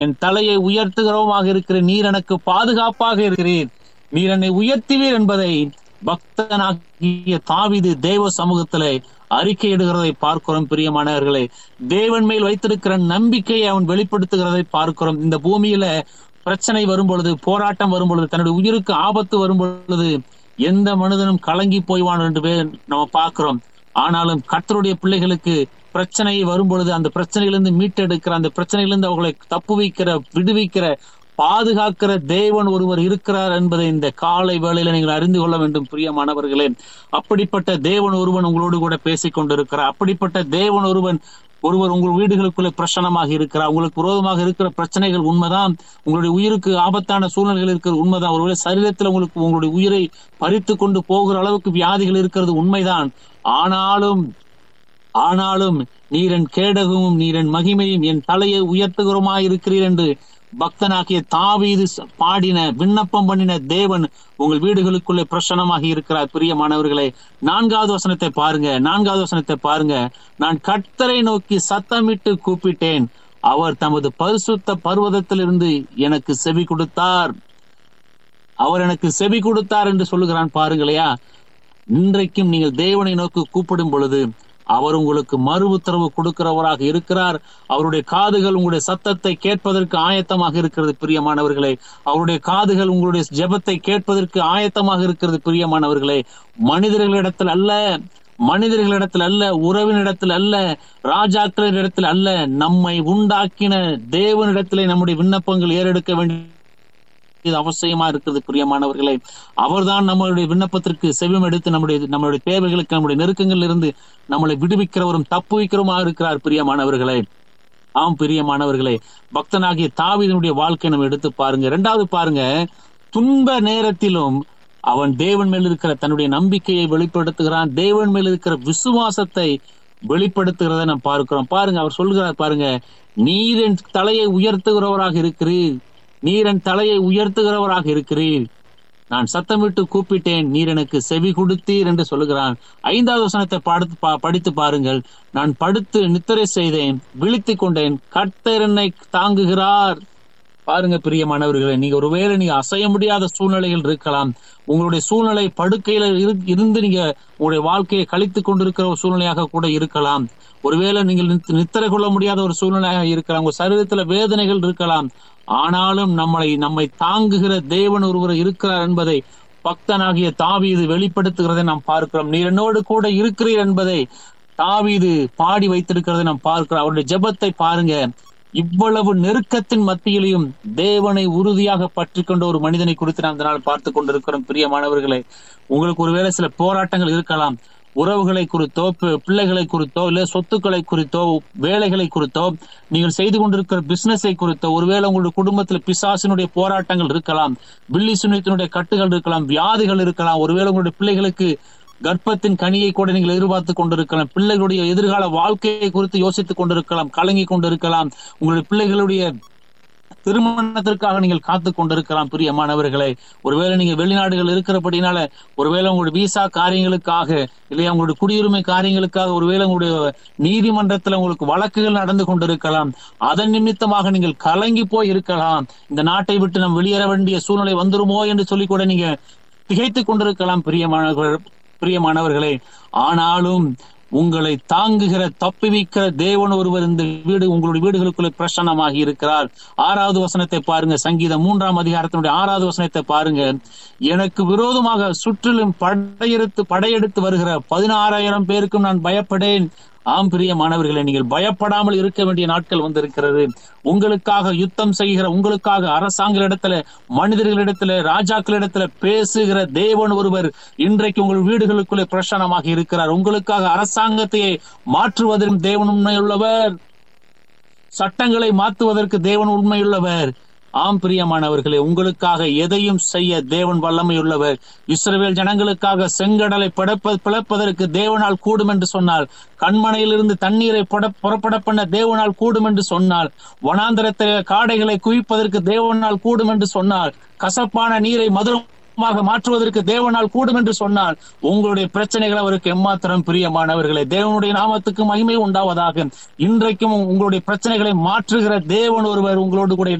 என் தலையை உயர்த்துகிறவமாக இருக்கிற நீர் எனக்கு பாதுகாப்பாக இருக்கிறீர் நீர் என்னை உயர்த்துவீர் என்பதை பக்தனாகிய தாவிது தேவ சமூகத்திலே அறிக்கையிடுகிறதை பார்க்கிறோம் பிரியமானவர்களே தேவன் மேல் வைத்திருக்கிற நம்பிக்கையை அவன் வெளிப்படுத்துகிறதை பார்க்கிறோம் இந்த பூமியில பிரச்சனை வரும் பொழுது போராட்டம் வரும் பொழுது தன்னுடைய உயிருக்கு ஆபத்து வரும் பொழுது எந்த மனிதனும் கலங்கி போய்வான் என்று பேர் நம்ம பார்க்கிறோம் ஆனாலும் கர்த்தருடைய பிள்ளைகளுக்கு பிரச்சனை வரும் பொழுது அந்த பிரச்சனையிலிருந்து மீட்டெடுக்கிற அந்த பிரச்சனையிலிருந்து அவர்களை தப்பு வைக்கிற விடுவிக்கிற பாதுகாக்கிற தேவன் ஒருவர் இருக்கிறார் என்பதை இந்த காலை வேளையில நீங்கள் அறிந்து கொள்ள வேண்டும் பிரியமானவர்களே அப்படிப்பட்ட தேவன் ஒருவன் உங்களோடு கூட பேசிக் கொண்டிருக்கிறார் அப்படிப்பட்ட தேவன் ஒருவன் ஒருவர் உங்கள் வீடுகளுக்குள்ளே பிரச்சனமாக இருக்கிறார் உங்களுக்கு விரோதமாக இருக்கிற பிரச்சனைகள் உண்மைதான் உங்களுடைய உயிருக்கு ஆபத்தான சூழ்நிலைகள் இருக்கிறது உண்மைதான் ஒருவேளை சரீரத்தில் உங்களுக்கு உங்களுடைய உயிரை பறித்து கொண்டு போகிற அளவுக்கு வியாதிகள் இருக்கிறது உண்மைதான் ஆனாலும் ஆனாலும் நீரன் கேடகமும் நீரன் மகிமையும் என் தலையை உயர்த்துகிறோமாய் இருக்கிறீர் என்று பக்தனாகிய தாவீது பாடின விண்ணப்பம் பண்ணின தேவன் உங்கள் வீடுகளுக்குள்ளே பிரசனமாக இருக்கிறார் பிரியமானவர்களே நான்காவது வசனத்தை பாருங்க நான்காவது வசனத்தை பாருங்க நான் கர்த்தரை நோக்கி சத்தமிட்டு கூப்பிட்டேன் அவர் தமது பரிசுத்த பர்வதத்திலிருந்து எனக்கு செவி கொடுத்தார் அவர் எனக்கு செவி கொடுத்தார் என்று சொல்லுகிறான் பாருங்களையா இன்றைக்கும் நீங்கள் தேவனை நோக்கி கூப்பிடும் பொழுது அவர் உங்களுக்கு மறு உத்தரவு கொடுக்கிறவராக இருக்கிறார் அவருடைய காதுகள் உங்களுடைய சத்தத்தை கேட்பதற்கு ஆயத்தமாக இருக்கிறது பிரியமானவர்களே அவருடைய காதுகள் உங்களுடைய ஜெபத்தை கேட்பதற்கு ஆயத்தமாக இருக்கிறது பிரியமானவர்களே மனிதர்களிடத்தில் அல்ல மனிதர்களிடத்தில் அல்ல உறவினிடத்தில் அல்ல ராஜாக்களிடத்தில் அல்ல நம்மை உண்டாக்கின தேவனிடத்திலே நம்முடைய விண்ணப்பங்கள் ஏறெடுக்க வேண்டிய இது அவசியமா இருக்குது பிரியமானவர்களே அவர்தான் நம்மளுடைய விண்ணப்பத்திற்கு செவியம் எடுத்து நம்முடைய நம்மளுடைய தேவைகளுக்கு நம்முடைய நெருக்கங்களில் இருந்து நம்மளை விடுவிக்கிறவரும் தப்பு வைக்கிறவமா இருக்கிறார் பிரியமானவர்களே ஆம் பிரியமானவர்களே பக்தனாகிய தாவிதனுடைய வாழ்க்கை நம்ம எடுத்து பாருங்க இரண்டாவது பாருங்க துன்ப நேரத்திலும் அவன் தேவன் மேல் இருக்கிற தன்னுடைய நம்பிக்கையை வெளிப்படுத்துகிறான் தேவன் மேல் இருக்கிற விசுவாசத்தை வெளிப்படுத்துகிறத நம்ம பார்க்கிறோம் பாருங்க அவர் சொல்கிறார் பாருங்க நீரின் தலையை உயர்த்துகிறவராக இருக்கிறீர் நீரன் தலையை உயர்த்துகிறவராக இருக்கிறீர் நான் சத்தமிட்டு கூப்பிட்டேன் நீர் எனக்கு செவி கொடுத்தீர் என்று சொல்லுகிறான் ஐந்தாவது வசனத்தை படுத்து படித்து பாருங்கள் நான் படுத்து நித்திரை செய்தேன் விழித்துக் கொண்டேன் கர்த்தர் என்னை தாங்குகிறார் பாருங்க பிரியமானவர்களே நீங்க ஒருவேளை நீங்க அசைய முடியாத சூழ்நிலைகள் இருக்கலாம் உங்களுடைய சூழ்நிலை படுக்கையில இருந்து நீங்க உங்களுடைய வாழ்க்கையை கழித்துக் கொண்டிருக்கிற ஒரு சூழ்நிலையாக கூட இருக்கலாம் ஒருவேளை நீங்கள் நித்திரை கொள்ள முடியாத ஒரு சூழ்நிலையாக இருக்கலாம் உங்க சரீரத்துல வேதனைகள் இருக்கலாம் ஆனாலும் நம்மளை நம்மை தாங்குகிற தேவன் ஒருவர் இருக்கிறார் என்பதை பக்தனாகிய தாவீது வெளிப்படுத்துகிறதை நாம் பார்க்கிறோம் நீர் என்னோடு கூட இருக்கிறீர் என்பதை தாவீது பாடி வைத்திருக்கிறதை நாம் பார்க்கிறோம் அவருடைய ஜெபத்தை பாருங்க இவ்வளவு நெருக்கத்தின் மத்தியிலையும் தேவனை உறுதியாக பற்றி கொண்ட ஒரு மனிதனை குறித்து நாம் இதனால் பார்த்து கொண்டிருக்கிறோம் பிரியமானவர்களே உங்களுக்கு ஒருவேளை சில போராட்டங்கள் இருக்கலாம் உறவுகளை குறித்தோ பிள்ளைகளை குறித்தோ இல்ல சொத்துக்களை குறித்தோ வேலைகளை குறித்தோ நீங்கள் செய்து கொண்டிருக்கிற பிசினஸை குறித்தோ ஒருவேளை உங்களுடைய குடும்பத்தில் பிசாசினுடைய போராட்டங்கள் இருக்கலாம் பில்லி சுனித்தினுடைய கட்டுகள் இருக்கலாம் வியாதிகள் இருக்கலாம் ஒருவேளை உங்களுடைய பிள்ளைகளுக்கு கர்ப்பத்தின் கனியை கூட நீங்கள் எதிர்பார்த்து கொண்டிருக்கலாம் பிள்ளைகளுடைய எதிர்கால வாழ்க்கையை குறித்து யோசித்துக் கொண்டிருக்கலாம் கலங்கி கொண்டிருக்கலாம் உங்களுடைய பிள்ளைகளுடைய திருமணத்திற்காக நீங்கள் காத்து கொண்டிருக்கலாம் பிரியமானவர்களே ஒருவேளை நீங்க வெளிநாடுகள் இருக்கிறபடினால ஒருவேளை உங்களுடைய விசா காரியங்களுக்காக இல்லையா உங்களுடைய குடியுரிமை காரியங்களுக்காக ஒருவேளை உங்களுடைய நீதிமன்றத்துல உங்களுக்கு வழக்குகள் நடந்து கொண்டிருக்கலாம் அதன் நிமித்தமாக நீங்கள் கலங்கி போய் இருக்கலாம் இந்த நாட்டை விட்டு நாம் வெளியேற வேண்டிய சூழ்நிலை வந்துருமோ என்று சொல்லி கூட நீங்க திகைத்துக் கொண்டிருக்கலாம் பிரியமானவர்கள் பிரியமானவர்களே ஆனாலும் உங்களை தாங்குகிற தப்புவிக்கிற தேவன் ஒருவர் இந்த வீடு உங்களுடைய வீடுகளுக்குள்ளே பிரசன்னமாகி இருக்கிறார் ஆறாவது வசனத்தை பாருங்க சங்கீதம் மூன்றாம் அதிகாரத்தினுடைய ஆறாவது வசனத்தை பாருங்க எனக்கு விரோதமாக சுற்றிலும் படையெடுத்து படையெடுத்து வருகிற பதினாறாயிரம் பேருக்கும் நான் பயப்படேன் ஆம் பிரிய மாணவர்களை நீங்கள் பயப்படாமல் இருக்க வேண்டிய நாட்கள் வந்திருக்கிறது உங்களுக்காக யுத்தம் செய்கிற உங்களுக்காக அரசாங்கங்களிடத்துல மனிதர்களிடத்துல ராஜாக்களிடத்துல பேசுகிற தேவன் ஒருவர் இன்றைக்கு உங்கள் வீடுகளுக்குள்ளே பிரசனமாக இருக்கிறார் உங்களுக்காக அரசாங்கத்தையே மாற்றுவதற்கும் தேவன் உண்மையுள்ளவர் சட்டங்களை மாற்றுவதற்கு தேவன் உண்மையுள்ளவர் ஆம் பிரியமானவர்களே உங்களுக்காக எதையும் செய்ய தேவன் வல்லமையுள்ளவர் இஸ்ரவேல் ஜனங்களுக்காக செங்கடலை படைப்ப பிளப்பதற்கு தேவனால் கூடும் என்று சொன்னால் கண்மனையிலிருந்து தண்ணீரை புறப்பட பண்ண தேவனால் கூடும் என்று சொன்னால் வனாந்தரத்திலே காடைகளை குவிப்பதற்கு தேவனால் கூடும் என்று சொன்னால் கசப்பான நீரை மதுரம் சுகமாக மாற்றுவதற்கு தேவனால் கூடும் என்று சொன்னால் உங்களுடைய பிரச்சனைகள் அவருக்கு எம்மாத்திரம் பிரியமானவர்களே தேவனுடைய நாமத்துக்கு மகிமை உண்டாவதாக இன்றைக்கும் உங்களுடைய பிரச்சனைகளை மாற்றுகிற தேவன் ஒருவர் உங்களோடு கூட